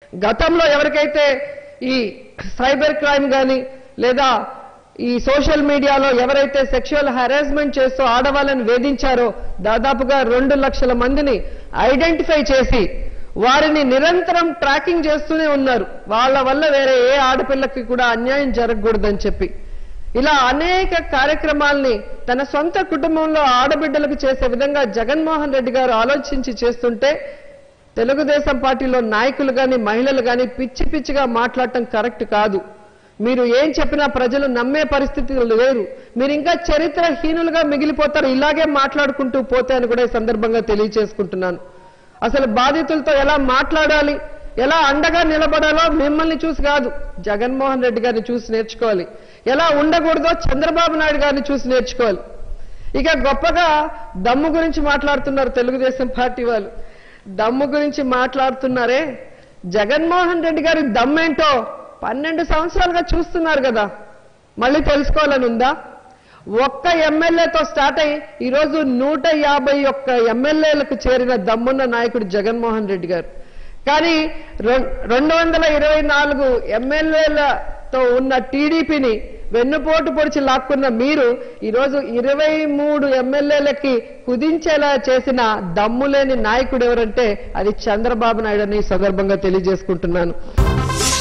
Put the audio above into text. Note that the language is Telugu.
గతంలో ఎవరికైతే ఈ సైబర్ క్రైమ్ కానీ లేదా ఈ సోషల్ మీడియాలో ఎవరైతే సెక్షువల్ హెరాస్మెంట్ చేస్తూ ఆడవాళ్ళని వేధించారో దాదాపుగా రెండు లక్షల మందిని ఐడెంటిఫై చేసి వారిని నిరంతరం ట్రాకింగ్ చేస్తూనే ఉన్నారు వాళ్ళ వల్ల వేరే ఏ ఆడపిల్లకి కూడా అన్యాయం జరగకూడదని చెప్పి ఇలా అనేక కార్యక్రమాల్ని తన సొంత కుటుంబంలో ఆడబిడ్డలకు చేసే విధంగా జగన్మోహన్ రెడ్డి గారు ఆలోచించి చేస్తుంటే తెలుగుదేశం పార్టీలో నాయకులు కానీ మహిళలు కానీ పిచ్చి పిచ్చిగా మాట్లాడటం కరెక్ట్ కాదు మీరు ఏం చెప్పినా ప్రజలు నమ్మే పరిస్థితులు లేరు మీరు ఇంకా చరిత్రహీనులుగా మిగిలిపోతారు ఇలాగే మాట్లాడుకుంటూ పోతే అని కూడా ఈ సందర్భంగా తెలియచేసుకుంటున్నాను అసలు బాధితులతో ఎలా మాట్లాడాలి ఎలా అండగా నిలబడాలో మిమ్మల్ని చూసి కాదు జగన్మోహన్ రెడ్డి గారిని చూసి నేర్చుకోవాలి ఎలా ఉండకూడదో చంద్రబాబు నాయుడు గారిని చూసి నేర్చుకోవాలి ఇక గొప్పగా దమ్ము గురించి మాట్లాడుతున్నారు తెలుగుదేశం పార్టీ వాళ్ళు దమ్ము గురించి మాట్లాడుతున్నారే జగన్మోహన్ రెడ్డి గారి దమ్మేంటో పన్నెండు సంవత్సరాలుగా చూస్తున్నారు కదా మళ్ళీ తెలుసుకోవాలని ఉందా ఒక్క ఎమ్మెల్యేతో స్టార్ట్ అయ్యి ఈరోజు నూట యాభై ఒక్క ఎమ్మెల్యేలకు చేరిన దమ్మున్న నాయకుడు జగన్మోహన్ రెడ్డి గారు కానీ రెం- రెండు వందల ఇరవై నాలుగు ఎమ్మెల్యేలతో ఉన్న టీడీపీని వెన్నుపోటు పొడిచి లాక్కున్న మీరు ఈరోజు ఇరవై మూడు ఎమ్మెల్యేలకి కుదించేలా చేసిన దమ్ములేని నాయకుడు ఎవరంటే అది చంద్రబాబు నాయుడు అని ఈ సందర్భంగా తెలియజేసుకుంటున్నాను